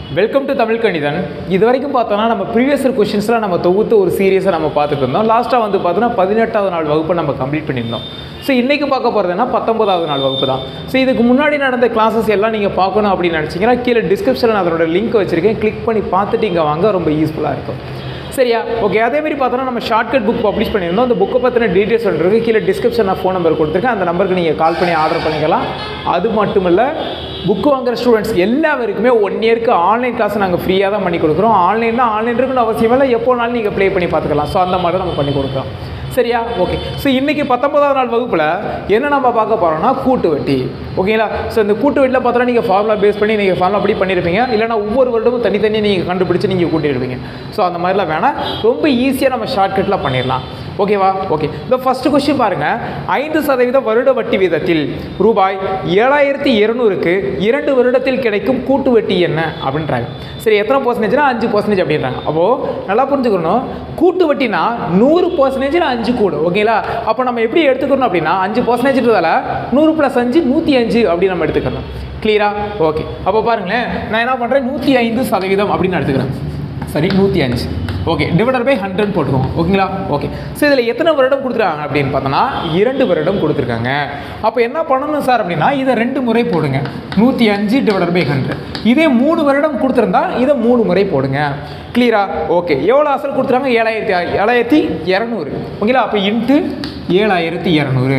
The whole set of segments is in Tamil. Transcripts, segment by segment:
வெல்கம் டு தமிழ் கணிதன் இது வரைக்கும் பார்த்தோன்னா நம்ம ப்ரீவியஸ் கொஷின்ஸ்லாம் நம்ம தொகுத்து ஒரு சீரியஸாக நம்ம பார்த்துட்டு இருந்தோம் லாஸ்ட்டாக வந்து பார்த்தோன்னா பதினெட்டாவது நாள் வகுப்பை நம்ம கம்ப்ளீட் பண்ணியிருந்தோம் ஸோ இன்றைக்கி பார்க்க போகிறதுனா பத்தொன்பதாவது நாள் வகுப்பு தான் ஸோ இதுக்கு முன்னாடி நடந்த கிளாஸஸ் எல்லாம் நீங்கள் பார்க்கணும் அப்படின்னு நினச்சிங்கன்னா கீழே டிஸ்கிரிப்ஷனில் நான் அதனோட லிங்க் வச்சுருக்கேன் கிளிக் பண்ணி பார்த்துட்டு இங்கே வாங்க ரொம்ப யூஸ்ஃபுல்லாக இருக்கும் சரியா ஓகே அதே மாதிரி பார்த்தோன்னா நம்ம ஷார்ட்கட் புக் பப்ளிஷ் பண்ணியிருந்தோம் அந்த புக்கை பற்றின டீட்டெயில்ஸ் சொல்கிறது கீழே டிஸ்கிரிப்ஷன் ஃபோன் நம்பர் கொடுத்துருக்கேன் அந்த நம்பருக்கு நீங்கள் கால் பண்ணி ஆர்டர் பண்ணிக்கலாம் அது மட்டும் இல்லை புக்கு வாங்குற ஸ்டூடெண்ட்ஸ் எல்லாருக்குமே ஒன் இயருக்கு ஆன்லைன் கிளாஸ் நாங்கள் ஃப்ரீயாக தான் பண்ணி கொடுக்குறோம் ஆன்லைன்னா ஆன்லைன் இருக்குன்னு அவசியம் இல்லை எப்போனாலும் நீங்கள் ப்ளே பண்ணி பார்த்துக்கலாம் ஸோ அந்த மாதிரி தான் நம்ம பண்ணி கொடுக்குறோம் சரியா ஓகே ஸோ இன்றைக்கி பத்தொன்பதாவது நாள் வகுப்பில் என்ன நம்ம பார்க்க போகிறோம்னா கூட்டு வட்டி ஓகேங்களா ஸோ இந்த கூட்டு வட்டியில் பார்த்தோன்னா நீங்கள் ஃபார்முலா பேஸ் பண்ணி நீங்கள் ஃபார்முலா அப்படி பண்ணியிருப்பீங்க இல்லைனா ஒவ்வொரு வருடமும் தனித்தனியாக நீங்கள் கண்டுபிடிச்சு நீங்கள் கூட்டியிருப்பீங்க ஸோ அந்த மாதிரிலாம் வேணாம் ரொம்ப ஈஸியாக நம்ம ஷார்ட்கட்டில் பண்ணிடலாம் ஓகேவா ஓகே இந்த ஃபர்ஸ்ட் கொஸ்டின் பாருங்கள் ஐந்து சதவீத வருட வட்டி வீதத்தில் ரூபாய் ஏழாயிரத்தி இருநூறுக்கு இரண்டு வருடத்தில் கிடைக்கும் கூட்டு வட்டி என்ன அப்படின்றாங்க சரி எத்தனை பர்சன்டேஜ்னா அஞ்சு பர்சன்டேஜ் அப்படின்றாங்க அப்போது நல்லா புரிஞ்சுக்கணும் கூட்டு வட்டினா நூறு பர்சன்டேஜில் அஞ்சு கூடு ஓகேங்களா அப்போ நம்ம எப்படி எடுத்துக்கணும் அப்படின்னா அஞ்சு பர்சன்டேஜ்ன்றதால நூறு ப்ளஸ் அஞ்சு நூற்றி அஞ்சு அப்படின்னு நம்ம எடுத்துக்கணும் கிளியரா ஓகே அப்போ பாருங்களேன் நான் என்ன பண்ணுறேன் நூற்றி ஐந்து சதவீதம் அப்படின்னு எடுத்துக்கிறேன் சரி நூற்றி அஞ்சு ஓகே டிவைடர் பை ஹண்ட்ரட் போட்டுருவோம் ஓகேங்களா ஓகே ஸோ இதில் எத்தனை வருடம் கொடுத்துருக்காங்க அப்படின்னு பார்த்தோன்னா இரண்டு வருடம் கொடுத்துருக்காங்க அப்போ என்ன பண்ணணும் சார் அப்படின்னா இதை ரெண்டு முறை போடுங்க நூற்றி அஞ்சு டிவைடர் பை ஹண்ட்ரட் இதே மூணு வருடம் கொடுத்துருந்தா இதை மூணு முறை போடுங்க கிளியரா ஓகே எவ்வளோ அசல் கொடுத்துருக்காங்க ஏழாயிரத்தி ஏழாயிரத்தி இரநூறு ஓகேங்களா அப்போ இன்ட்டு ஏழாயிரத்தி இரநூறு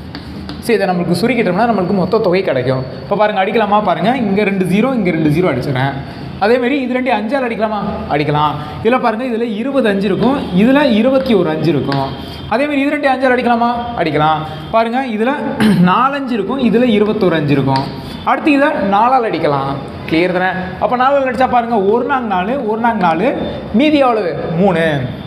சரி இதை நம்மளுக்கு சுருக்கிட்டோம்னா நம்மளுக்கு மொத்த தொகை கிடைக்கும் இப்போ பாருங்கள் அடிக்கலாமா பாருங்கள் இங்கே ரெண்டு ஜீரோ இங்கே ரெண்டு ஜீரோ அடிச்சிடறேன் அதேமாரி இது ரெண்டு அஞ்சால் அடிக்கலாமா அடிக்கலாம் இதில் பாருங்கள் இதில் இருபது அஞ்சு இருக்கும் இதில் இருபத்தி ஒரு அஞ்சு இருக்கும் அதேமாரி இது ரெண்டு அஞ்சால் அடிக்கலாமா அடிக்கலாம் பாருங்கள் இதில் நாலஞ்சு இருக்கும் இதில் இருபத்தோரு அஞ்சு இருக்கும் அடுத்து இதை நாலால் அடிக்கலாம் கிளியர் தானே அப்போ நாலால் அடித்தா பாருங்கள் ஒரு நாங்க நாலு ஒரு நாங்க நாலு மீதி எவ்வளவு மூணு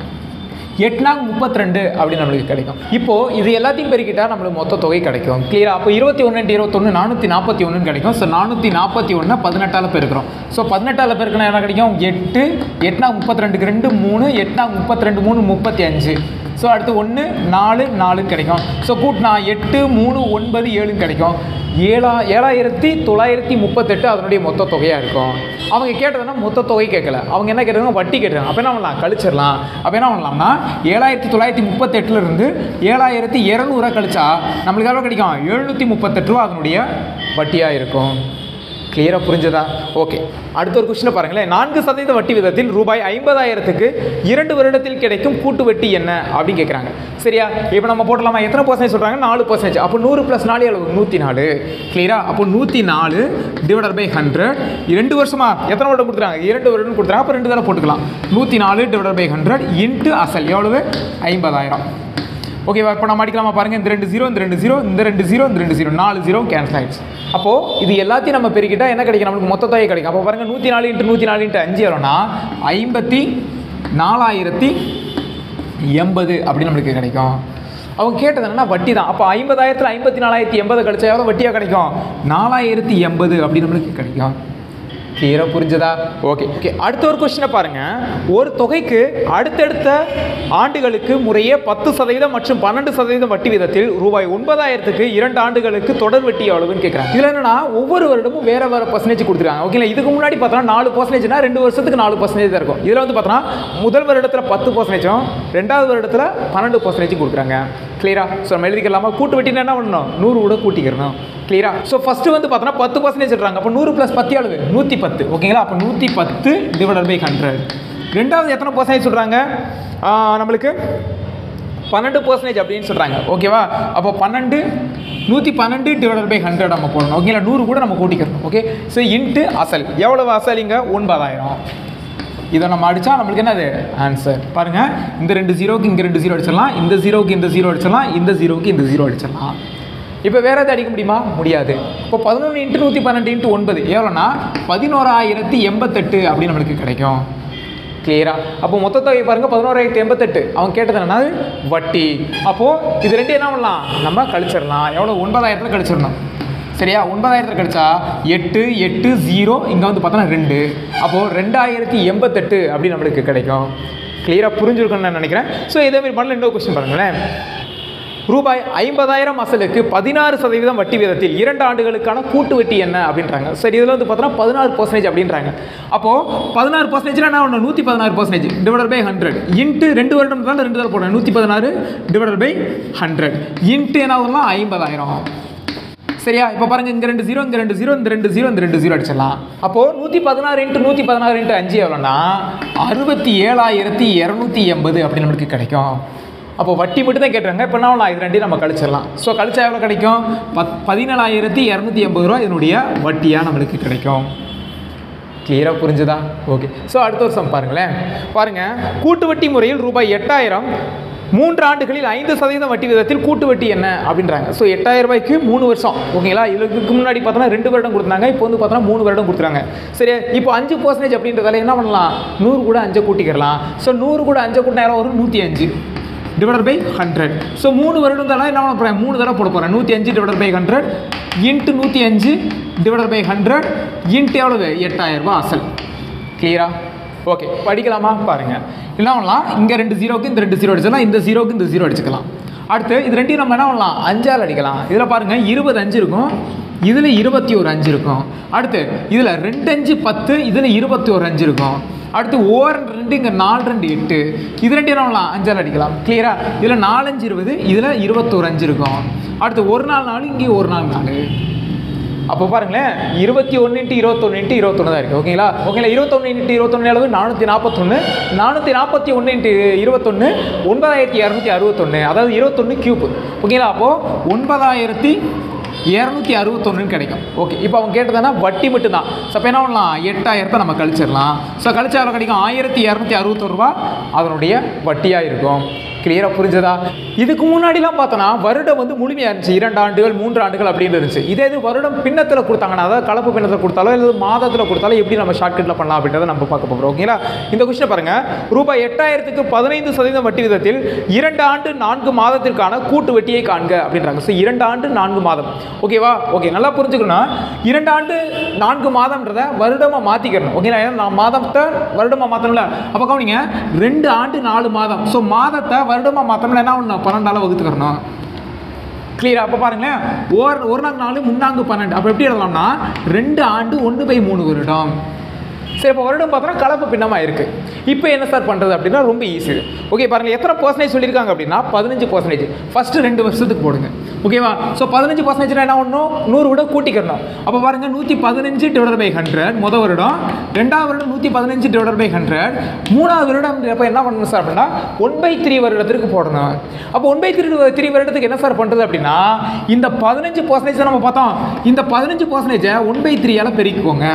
எட்நாங் முப்பத்தி ரெண்டு அப்படின்னு நம்மளுக்கு கிடைக்கும் இப்போது இது எல்லாத்தையும் பெருக்கிட்டால் நம்மளுக்கு மொத்த தொகை கிடைக்கும் கிளியரா அப்போ இருபத்தி ஒன்று இருபத்தொன்று நானூற்றி நாற்பத்தி ஒன்றுன்னு கிடைக்கும் ஸோ நானூற்றி நாற்பத்தி ஒன்று பதினெட்டால் பெருக்கிறோம் ஸோ பதினெட்டால் பெருக்கினா என்ன கிடைக்கும் எட்டு எட்நாங் முப்பத்தி ரெண்டுக்கு ரெண்டு மூணு எட்நாங் முப்பத்தி ரெண்டு மூணு முப்பத்தி அஞ்சு ஸோ அடுத்து ஒன்று நாலு நாலுன்னு கிடைக்கும் ஸோ கூட்டினா எட்டு மூணு ஒன்பது ஏழுன்னு கிடைக்கும் ஏழா ஏழாயிரத்தி தொள்ளாயிரத்தி முப்பத்தெட்டு அதனுடைய மொத்த தொகையாக இருக்கும் அவங்க கேட்டதுன்னா மொத்த தொகை கேட்கல அவங்க என்ன கேட்டாங்க வட்டி கேட்டாங்க அப்போ என்ன பண்ணலாம் கழிச்சிடலாம் அப்போ என்ன பண்ணலாம்னா ஏழாயிரத்தி தொள்ளாயிரத்தி முப்பத்தெட்டுலேருந்து ஏழாயிரத்தி இரநூறுவா கழிச்சா நம்மளுக்கு எவ்வளோ கிடைக்கும் எழுநூற்றி முப்பத்தெட்டு ரூபா அதனுடைய வட்டியாக இருக்கும் கிளியராக புரிஞ்சதா ஓகே அடுத்த ஒரு கொஸ்டினை பாருங்களேன் நான்கு சதவீத வட்டி விதத்தில் ரூபாய் ஐம்பதாயிரத்துக்கு இரண்டு வருடத்தில் கிடைக்கும் கூட்டு வட்டி என்ன அப்படின்னு கேட்குறாங்க சரியா இப்போ நம்ம போட்டலாமா எத்தனை பர்சன்டேஜ் சொல்கிறாங்க நாலு பர்சன்டேஜ் அப்போ நூறு ப்ளஸ் நாலு எவ்வளவு நூற்றி நாலு கிளியரா அப்போ நூற்றி நாலு டிவைடர் பை ஹண்ட்ரட் ரெண்டு வருஷமா எத்தனை வருடம் கொடுக்குறாங்க இரண்டு வருடம் கொடுக்குறாங்க அப்போ ரெண்டு தடவை போட்டுக்கலாம் நூற்றி நாலு டிவைடர் பை ஹண்ட்ரட் இன்ட்டு அசல் எவ்வளவு ஐம்பதாயிரம் ஓகேவா இப்போ நம்ம அடிக்கலாமா பாருங்கள் இந்த ரெண்டு ஜீரோ இந்த ரெண்டு ஜீரோ இந்த ரெண்டு ஜீரோ இந்த ரெண்டு ஜீரோ நாலு ஜீரோ கேன்சல் ஆயிடுச்சு அப்போது இது எல்லாத்தையும் நம்ம பெருக்கிட்டா என்ன கிடைக்கும் நம்மளுக்கு மொத்த தொகை கிடைக்கும் அப்போ பாருங்கள் நூற்றி நாலு இன்ட்டு நூற்றி நாலு இன்ட்டு அஞ்சு எவ்வளோனா ஐம்பத்தி நாலாயிரத்தி எண்பது அப்படின்னு நம்மளுக்கு கிடைக்கும் அவங்க கேட்டது என்னன்னா வட்டி தான் அப்போ ஐம்பதாயிரத்தில் ஐம்பத்தி நாலாயிரத்தி எண்பது கிடைச்சா எவ்வளோ வட்டியாக கிடைக்கும் நாலாயிரத்தி எண்பது அப்படின்னு நம்மளுக்கு கிடைக்கும் கிளியராக புரிஞ்சதா ஓகே ஓகே அடுத்த ஒரு கொஸ்டினை பாருங்க ஒரு தொகைக்கு அடுத்தடுத்த ஆண்டுகளுக்கு முறையே பத்து சதவீதம் மற்றும் பன்னெண்டு சதவீதம் வட்டி வீதத்தில் ரூபாய் ஒன்பதாயிரத்துக்கு இரண்டு ஆண்டுகளுக்கு தொடர் வட்டி எவ்வளவுன்னு கேட்குறாங்க இதில் என்னன்னா ஒவ்வொரு வருடமும் வேற வேற பர்சன்டேஜ் கொடுத்துருக்காங்க ஓகேங்களா இதுக்கு முன்னாடி பார்த்தோன்னா நாலு பர்சன்டேஜ்னா ரெண்டு வருஷத்துக்கு நாலு பர்சன்டேஜ் தான் இருக்கும் இதில் வந்து பார்த்தோன்னா முதல் வருடத்தில் பத்து பர்சன்டேஜும் ரெண்டாவது வருடத்தில் பன்னெண்டு பர்சன்டேஜ் கொடுக்குறாங்க கிளியரா ஸோ நம்ம எழுதிக்கலாமா கூட்டு வட்டினா என்ன பண்ணணும் நூறு கூட கூட்டிக்கிறணும் கிளியரா ஸோ ஃபஸ்ட்டு வந்து பார்த்தோன்னா பத்து பர்சன்டேஜ் சொல்கிறாங்க அப்போ நூறு ப்ளஸ் பத்து அளவு நூற்றி பத்து ஓகேங்களா அப்போ நூற்றி பத்து டிவைடட் பை ஹண்ட்ரட் ரெண்டாவது எத்தனை பர்சன்டேஜ் சொல்கிறாங்க நம்மளுக்கு பன்னெண்டு பர்சன்டேஜ் அப்படின்னு சொல்கிறாங்க ஓகேவா அப்போ பன்னெண்டு நூற்றி பன்னெண்டு டிவைடட் பை ஹண்ட்ரட் நம்ம போடணும் ஓகேங்களா நூறு கூட நம்ம கூட்டிக்கிறோம் ஓகே ஸோ இன்ட்டு அசல் எவ்வளவு அசல் இங்கே ஒன்பதாயிரம் இதை நம்ம அடித்தா நம்மளுக்கு என்னது ஆன்சர் பாருங்கள் இந்த ரெண்டு ஜீரோக்கு இங்கே ரெண்டு ஜீரோ அடிச்சிடலாம் இந்த ஜீரோக்கு இந்த ஜீரோ அடிச்சிடலாம் இந்த ஜீரோக்கு இந்த ஜீரோ அடிச்சிடலாம் இப்போ வேறு எதாவது அடிக்க முடியுமா முடியாது இப்போ பதினொன்று இன்ட்டு நூற்றி பன்னெண்டு இன்ட்டு ஒன்பது எவ்வளோனா பதினோராயிரத்தி எண்பத்தெட்டு அப்படின்னு நம்மளுக்கு கிடைக்கும் கிளியரா அப்போ மொத்த தொகை பாருங்கள் பதினோராயிரத்தி எண்பத்தெட்டு அவங்க கேட்டது என்னன்னா வட்டி அப்போது இது ரெண்டு என்ன பண்ணலாம் நம்ம கழிச்சிடலாம் எவ்வளோ ஒன்பதாயிரத்தில் கழிச்சிடணும் சரியா ஒன்பதாயிரத்தில் கழிச்சா எட்டு எட்டு ஜீரோ இங்கே வந்து பார்த்தோன்னா ரெண்டு அப்போது ரெண்டாயிரத்தி எண்பத்தெட்டு அப்படின்னு நம்மளுக்கு கிடைக்கும் கிளியராக புரிஞ்சிருக்கும்னு நான் நினைக்கிறேன் ஸோ இதே மாதிரி பண்ணல இன்னொரு கொஸ்டின் பாருங்களேன் ரூபாய் ஐம்பதாயிரம் அசலுக்கு பதினாறு சதவீதம் வட்டி வீதத்தில் இரண்டு ஆண்டுகளுக்கான கூட்டு வட்டி என்ன அப்படின்றாங்க சரி இதில் வந்து பார்த்தோன்னா பதினாறு பர்சன்டேஜ் அப்படின்றாங்க அப்போது பதினாறு பர்சன்டேஜ்னா என்ன ஒன்று நூற்றி பதினாறு percentage divided by hundred into ரெண்டு வருடம் தான் ரெண்டு தடவை போடுறேன் நூற்றி பதினாறு டிவைடட் பை ஹண்ட்ரட் இன்ட்டு என்ன வரும்னா ஐம்பதாயிரம் சரியா இப்போ பாருங்க இங்கே ரெண்டு ஜீரோ இங்கே ரெண்டு ஜீரோ இந்த ரெண்டு ஜீரோ இந்த ரெண்டு ஜீரோ அடிச்சிடலாம் அப்போது நூற்றி பதினாறு இன்ட்டு நூற்றி பதினாறு இன்ட்டு அஞ்சு எவ்வளோன்னா அறுபத்தி ஏழாயிரத்தி இரநூத்தி எண்பது அப்படின்னு நம்மளுக்கு கிடைக்கும் அப்போ வட்டி மட்டும் தான் கேட்டுறாங்க இப்போ நான் இது ரெண்டையும் நம்ம கழிச்சிடலாம் ஸோ கழிச்சா எவ்வளோ கிடைக்கும் பத் பதினேழாயிரத்தி இரநூத்தி எண்பது ரூபா இதனுடைய வட்டியாக நம்மளுக்கு கிடைக்கும் கிளியராக புரிஞ்சுதா ஓகே ஸோ அடுத்த வருஷம் பாருங்களேன் பாருங்கள் கூட்டு வட்டி முறையில் ரூபாய் எட்டாயிரம் மூன்று ஆண்டுகளில் ஐந்து சதவீதம் வட்டி விதத்தில் கூட்டு வட்டி என்ன அப்படின்றாங்க ஸோ எட்டாயிரம் ரூபாய்க்கு மூணு வருஷம் ஓகேங்களா இதுக்கு முன்னாடி பார்த்தோன்னா ரெண்டு வருடம் கொடுத்தாங்க இப்போ வந்து பார்த்தோன்னா மூணு வருடம் கொடுத்துறாங்க சரி இப்போ அஞ்சு பர்சன்டேஜ் அப்படின்றதால என்ன பண்ணலாம் நூறு கூட அஞ்சை கூட்டிக்கிறலாம் ஸோ நூறு கூட அஞ்சை கூட்டினா எவ்வளோ வரும் நூற்றி அஞ்சு டிவைடட் பை ஹண்ட்ரட் ஸோ மூணு வருடம் தானே என்ன பண்ண போகிறேன் மூணு தடவை போட போகிறேன் நூற்றி அஞ்சு டிவைடட் பை ஹண்ட்ரட் இன்ட்டு நூற்றி அஞ்சு டிவைடட் பை ஹண்ட்ரட் இன்ட்டு எவ்வளவு எட்டாயிரம் ரூபாய் அசல் கிளியரா ஓகே படிக்கலாமா பாருங்கள் என்ன பண்ணலாம் இங்கே ரெண்டு ஜீரோக்கு இந்த ரெண்டு ஜீரோ அடிச்சிடலாம் இந்த ஜீரோக்கு இந்த ஜீரோ அடிச்சுக்கலாம் அடுத்து இது ரெண்டையும் நம்ம என்ன பண்ணலாம் அஞ்சால் அடிக்கலாம் இதில் பாருங்கள் இருபது அஞ்சு இருக்கும் இதில் இருபத்தி ஒரு அஞ்சு இருக்கும் அடுத்து இதில் ரெண்டு அஞ்சு பத்து இதில் இருபத்தி ஒரு அஞ்சு இருக்கும் அடுத்து ஓர் ரெண்டு இங்கே நாலு ரெண்டு எட்டு இது ரெண்டு என்ன பண்ணலாம் அஞ்சால் அடிக்கலாம் கிளியரா இதில் நாலஞ்சு இருபது இதில் இருபத்தோரு அஞ்சு இருக்கும் அடுத்து ஒரு நாள் நாலு இங்கே ஒரு நாள் நாலு அப்போ பாருங்களேன் இருபத்தி ஒன்று இன்ட்டு இருபத்தொன்று இன்ட்டு இருபத்தொன்று தான் இருக்குது ஓகேங்களா ஓகேங்களா இருபத்தொன்று இன்ட்டு இருபத்தொன்று அளவு நானூற்றி நாற்பத்தொன்று நானூற்றி நாற்பத்தி ஒன்று இன்ட்டு இருபத்தொன்று ஒன்பதாயிரத்தி இரநூத்தி அறுபத்தொன்று அதாவது இருபத்தொன்று கியூப் ஓகேங்களா அப்போது ஒன்பதாயிரத்தி இரநூத்தி அறுபத்தொன்னுன்னு கிடைக்கும் ஓகே இப்போ அவங்க கேட்டதுன்னா வட்டி மட்டும்தான் ஸோ அப்போ என்ன பண்ணலாம் எட்டாயிரத்தை நம்ம கழிச்சிடலாம் ஸோ கழிச்சா எவ்வளோ கிடைக்கும் ஆயிரத்தி இரநூத்தி அறுபத்தொரு ரூபா அதனுடைய வட்டியாக இருக்கும் கிளியராக புரிஞ்சதா இதுக்கு முன்னாடிலாம் பார்த்தோன்னா வருடம் வந்து முழுமையாக இருந்துச்சு இரண்டு ஆண்டுகள் மூன்று ஆண்டுகள் அப்படின்னு இருந்துச்சு இதே இது வருடம் பின்னத்தில் கொடுத்தாங்கன்னா அதாவது கலப்பு பின்னத்தில் கொடுத்தாலோ இல்லை மாதத்தில் கொடுத்தாலோ எப்படி நம்ம ஷார்ட்கட்டில் பண்ணலாம் அப்படின்றத நம்ம பார்க்க போகிறோம் ஓகேங்களா இந்த கொஸ்டின் பாருங்க ரூபாய் எட்டாயிரத்துக்கு பதினைந்து சதவீதம் வட்டி விதத்தில் இரண்டு ஆண்டு நான்கு மாதத்திற்கான கூட்டு வட்டியை காண்க அப்படின்றாங்க ஸோ இரண்டு ஆண்டு நான்கு மாதம் ஓகேவா ஓகே நல்லா புரிஞ்சுக்கணும் இரண்டு ஆண்டு நான்கு மாதம்ன்றத வருடமாக மாற்றிக்கிறணும் ஓகேங்களா ஏன்னா நான் மாதத்தை வருடமாக மாற்றணும்ல அப்போ கவனிங்க ரெண்டு ஆண்டு நாலு மாதம் ஸோ மாதத்தை வருடமாக மாற்றணும்னா என்ன பண்ணணும் பன்னெண்டால வகுத்துக்கிறணும் கிளியரா அப்போ பாருங்களேன் ஒரு ஒரு நாள் நாலு முன்னாங்கு பன்னெண்டு அப்போ எப்படி எழுதலாம்னா ரெண்டு ஆண்டு ஒன்று பை மூணு வருடம் சரி இப்போ வருடம் பார்த்தோன்னா கலப்பு பின்னமாக இருக்குது இப்போ என்ன சார் பண்ணுறது அப்படின்னா ரொம்ப ஈஸி ஓகே பாருங்கள் எத்தனை பர்சன்டேஜ் சொல்லியிருக்காங்க அப்படின்னா பதினஞ்சு பர்சன்டேஜ் ஃபஸ்ட்டு ரெண்டு வருஷத்துக்கு போடுங்க ஓகேவா ஸோ பதினஞ்சு பர்சன்டேஜ் என்ன பண்ணணும் நூறு விட கூட்டிக்கிறணும் அப்போ பாருங்கள் நூற்றி பதினஞ்சு டிவைடட் பை ஹண்ட்ரட் முதல் வருடம் ரெண்டாவது வருடம் நூற்றி பதினஞ்சு டிவைடட் பை ஹண்ட்ரட் மூணாவது வருடம் அப்போ என்ன பண்ணணும் சார் அப்படின்னா ஒன் பை த்ரீ வருடத்திற்கு போடணும் அப்போ ஒன் பை த்ரீ த்ரீ வருடத்துக்கு என்ன சார் பண்ணுறது அப்படின்னா இந்த பதினஞ்சு பர்சன்டேஜ் நம்ம பார்த்தோம் இந்த பதினஞ்சு பர்சன்டேஜை ஒன் பை த்ரீயால் பெருக்கிக்கோங்க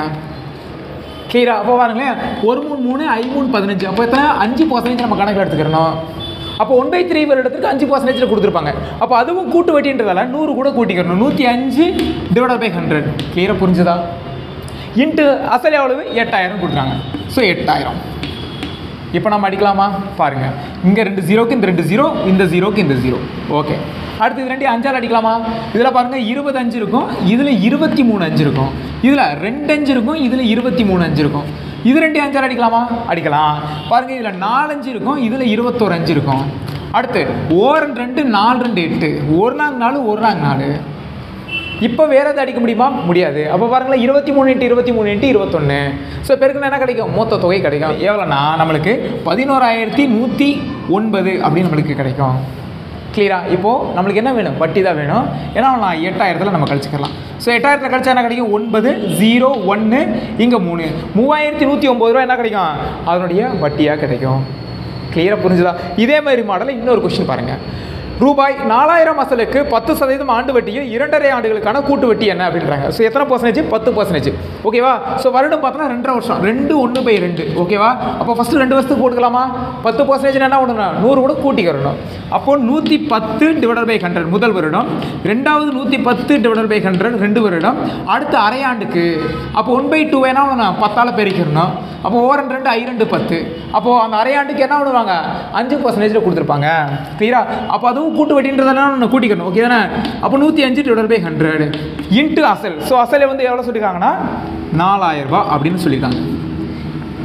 கிளியரா அப்போ பாருங்களேன் ஒரு மூணு மூணு ஐ மூணு பதினஞ்சு அப்போ எத்தனை அஞ்சு பர்சன்டேஜ் நம்ம கணக்கில் எடுத்துக்கிறணும் அப்போ ஒன் பை த்ரீ வருடத்துக்கு அஞ்சு பர்சன்டேஜில் கொடுத்துருப்பாங்க அப்போ அதுவும் கூட்டு வட்டின்றதால நூறு கூட கூட்டிக்கிறணும் நூற்றி அஞ்சு டிவைட் பை ஹண்ட்ரட் கிளியராக புரிஞ்சுதா இன்ட்டு அசல் எவ்வளவு எட்டாயிரம் கொடுக்குறாங்க ஸோ எட்டாயிரம் இப்போ நம்ம அடிக்கலாமா பாருங்கள் இங்கே ரெண்டு ஜீரோக்கு இந்த ரெண்டு ஜீரோ இந்த ஜீரோக்கு இந்த ஜீரோ ஓகே அடுத்து இது ரெண்டு அஞ்சால் அடிக்கலாமா இதில் பாருங்கள் இருபது அஞ்சு இருக்கும் இதில் இருபத்தி மூணு அஞ்சு இருக்கும் இதில் ரெண்டு அஞ்சு இருக்கும் இதில் இருபத்தி மூணு அஞ்சு இருக்கும் இது ரெண்டு அஞ்சால் அடிக்கலாமா அடிக்கலாம் பாருங்கள் இதில் நாலஞ்சு இருக்கும் இதில் இருபத்தோரு அஞ்சு இருக்கும் அடுத்து ஓரன் ரெண்டு நாலு ரெண்டு எட்டு ஒரு நாள் நாலு ஒரு நாள் நாலு இப்போ வேற எதாவது அடிக்க முடியுமா முடியாது அப்போ பாருங்களேன் இருபத்தி மூணு இன்ட்டு இருபத்தி மூணு இன்ட்டு இருபத்தொன்று ஸோ பெருக்குன்னா என்ன கிடைக்கும் மொத்த தொகை கிடைக்கும் எவ்வளோனா நம்மளுக்கு பதினோராயிரத்தி நூற்றி ஒன்பது அப்படின்னு நம்மளுக்கு கிடைக்கும் கிளியரா இப்போது நம்மளுக்கு என்ன வேணும் வட்டி தான் வேணும் ஏன்னா நான் எட்டாயிரத்தில் நம்ம கழிச்சுக்கலாம் ஸோ எட்டாயிரத்தில் கழிச்சா என்ன கிடைக்கும் ஒன்பது ஜீரோ ஒன்று இங்கே மூணு மூவாயிரத்தி நூற்றி ஒம்பது ரூபா என்ன கிடைக்கும் அதனுடைய வட்டியாக கிடைக்கும் கிளியராக புரிஞ்சுதா இதே மாதிரி மாடலில் இன்னொரு கொஸ்டின் பாருங்கள் ரூபாய் நாலாயிரம் அசலுக்கு பத்து சதவீதம் ஆண்டு வட்டியும் இரண்டரை ஆண்டுகளுக்கான கூட்டு வட்டி என்ன அப்படின்றாங்க ஸோ எத்தனை பர்சன்டேஜ் பத்து பர்சன்டேஜ் ஓகேவா ஸோ வருடம் பார்த்தோன்னா ரெண்டரை வருஷம் ரெண்டு ஒன்று பை ரெண்டு ஓகேவா அப்போ ஃபஸ்ட்டு ரெண்டு வருஷத்துக்கு போட்டுக்கலாமா பத்து பர்சன்டேஜ் என்ன பண்ணணும் நூறு கூட கூட்டிக்கிறணும் அப்போ நூற்றி பத்து டிவைடட் பை ஹண்ட்ரட் முதல் வருடம் ரெண்டாவது நூற்றி பத்து டிவைடட் பை ஹண்ட்ரட் ரெண்டு வருடம் அடுத்த அரையாண்டுக்கு அப்போ ஒன் பை டூ என்ன பண்ணணும் பத்தால் பெருக்கிடணும் அப்போ ஓரன் ரெண்டு ஐ ரெண்டு பத்து அப்போது அந்த அரையாண்டுக்கு என்ன பண்ணுவாங்க அஞ்சு பர்சன்டேஜில் கொடுத்துருப்பாங்க கிளியரா அப்போ அதுவும் கூட்டு வட்டின்றதெல்லாம் நான் கூட்டிக்கணும் ஓகே தானே அப்போ நூற்றி அஞ்சு டிவைட் பை ஹண்ட்ரட் இன்ட்டு அசல் ஸோ அசலை வந்து எவ்வளோ சொல்லியிருக்காங்கன்னா நாலாயிரம் ரூபாய் அப்படின்னு சொல்லியிருக்காங்க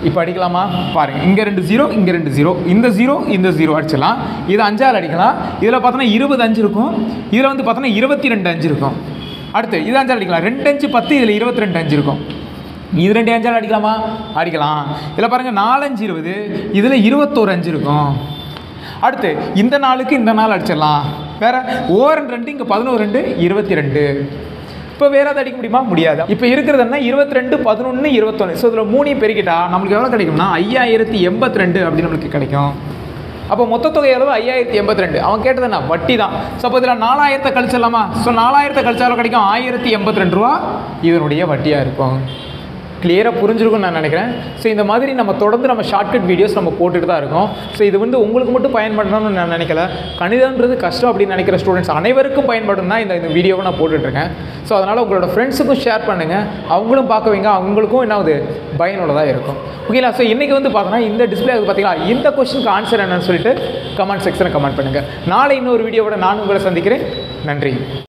இப்போ அடிக்கலாமா பாருங்க இங்கே ரெண்டு ஜீரோ இங்கே ரெண்டு ஜீரோ இந்த ஜீரோ இந்த ஜீரோ அடிச்சிடலாம் இது அஞ்சால் அடிக்கலாம் இதில் பார்த்தோன்னா இருபது அஞ்சு இருக்கும் இதில் வந்து பார்த்தோன்னா இருபத்தி ரெண்டு அஞ்சு இருக்கும் அடுத்து இது அஞ்சால் அடிக்கலாம் ரெண்டு அஞ்சு பத்து இதில் இருபத்தி ரெண்டு அஞ்சு இருக்கும் இது ரெண்டு அஞ்சால் அடிக்கலாமா அடிக்கலாம் இதில் பாருங்கள் நாலஞ்சு இருபது இதில் இருபத்தோரு அஞ்சு இருக்கும் அடுத்து இந்த நாளுக்கு இந்த நாள் அடிச்சிடலாம் வேற ஓரன் ரெண்டு இங்கே பதினோரு ரெண்டு இருபத்தி ரெண்டு இப்போ வேற ஏதாவது அடிக்க முடியுமா முடியாது இப்போ இருக்கிறது என்ன இருபத்தி ரெண்டு பதினொன்று இருபத்தொன்று ஸோ இதில் மூணையும் பெருக்கிட்டா நம்மளுக்கு எவ்வளோ கிடைக்கும்னா ஐயாயிரத்தி எண்பத்தி ரெண்டு அப்படின்னு நம்மளுக்கு கிடைக்கும் அப்போ மொத்த தொகை அளவு ஐயாயிரத்தி எண்பத்தி ரெண்டு அவன் கேட்டது என்ன வட்டி தான் ஸோ அப்போ இதில் நாலாயிரத்தை கழிச்சிடலாமா ஸோ நாலாயிரத்தை கழிச்சாலும் கிடைக்கும் ஆயிரத்தி எண்பத்தி ரெண்டு ரூபா இதனுடைய வட்டியாக இருக்கும் கிளியராக புரிஞ்சிருக்கும்னு நான் நினைக்கிறேன் ஸோ இந்த மாதிரி நம்ம தொடர்ந்து நம்ம ஷார்ட்கட் வீடியோஸ் நம்ம போட்டுட்டு தான் இருக்கோம் ஸோ இது வந்து உங்களுக்கு மட்டும் பயன்படணும்னு நான் நினைக்கல கணிதன்றது கஷ்டம் அப்படின்னு நினைக்கிற ஸ்டூடெண்ட்ஸ் அனைவருக்கும் பயன்படும் தான் இந்த இந்த வீடியோவை நான் போட்டுட்ருக்கேன் ஸோ அதனால் உங்களோட ஃப்ரெண்ட்ஸுக்கும் ஷேர் பண்ணுங்கள் அவங்களும் பார்க்க வைங்க அவங்களுக்கும் என்ன ஆகுது பயனுள்ளதாக இருக்கும் ஓகேங்களா ஸோ இன்றைக்கி வந்து பார்த்தோன்னா இந்த டிஸ்பிளே வந்து பார்த்தீங்களா இந்த கொஸ்டினுக்கு ஆன்சர் என்னன்னு சொல்லிட்டு கமெண்ட் செக்ஷனில் கமெண்ட் பண்ணுங்கள் நாளை இன்னொரு வீடியோவோட நான் உங்களை சந்திக்கிறேன் நன்றி